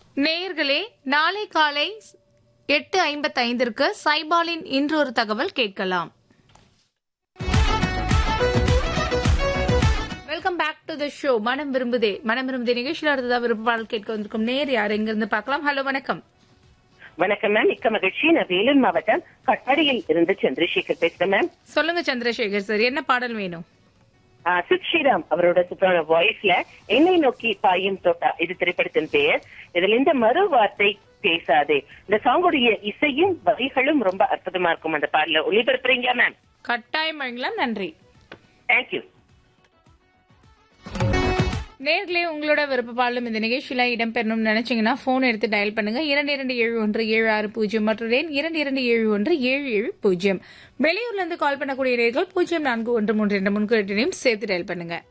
நேயர்களே நாளை காலை எட்டு ஐம்பத்தைந்திற்கு சைபாலின் இன்றொரு தகவல் கேட்கலாம் welcome back to the show மனம் விரும்புதே மனம் விரும்புதே நிகழ்ச்சியில் அடுத்ததா விருப்பாளர் கேட்க வந்திருக்கும் நேர் யார் எங்கிருந்து பார்க்கலாம் ஹலோ வணக்கம் வணக்கம் மேம் மிக்க மகிழ்ச்சி நான் வேலூர் மாவட்டம் கட்டாடியில் இருந்து சந்திரசேகர் பேசுறேன் மேம் சொல்லுங்க சந்திரசேகர் சார் என்ன பாடல் வேணும் ஆஹ் சித் ஸ்ரீராம் அவரோட சூப்பரான வாய்ஸ்ல என்னை நோக்கி பாயும் தோட்டா இது திரைப்படத்தின் பெயர் இதுல இந்த மறு வார்த்தை பேசாதே இந்த சாங்குடைய இசையும் வரிகளும் ரொம்ப அற்புதமா இருக்கும் அந்த பாடல ஒளிபரப்புறீங்களா மேம் கட்டாயம் வழங்கலாம் நன்றி தேங்க்யூ நேர்களே உங்களோட விருப்ப பாடலும் இந்த நிகழ்ச்சியில இடம்பெறணும்னு நினைச்சீங்கன்னா போன் எடுத்து டயல் பண்ணுங்க இரண்டு இரண்டு ஏழு ஒன்று ஏழு ஆறு பூஜ்ஜியம் மற்றும் எண் இரண்டு இரண்டு ஏழு ஒன்று ஏழு ஏழு பூஜ்ஜியம் வெளியூர்ல இருந்து கால் பண்ணக்கூடிய நேர்கள் பூஜ்ஜியம் நான்கு ஒன்று மூன்று ரெண்டு முன்குறியையும் சேர்த்து டயல் பண்ணுங்க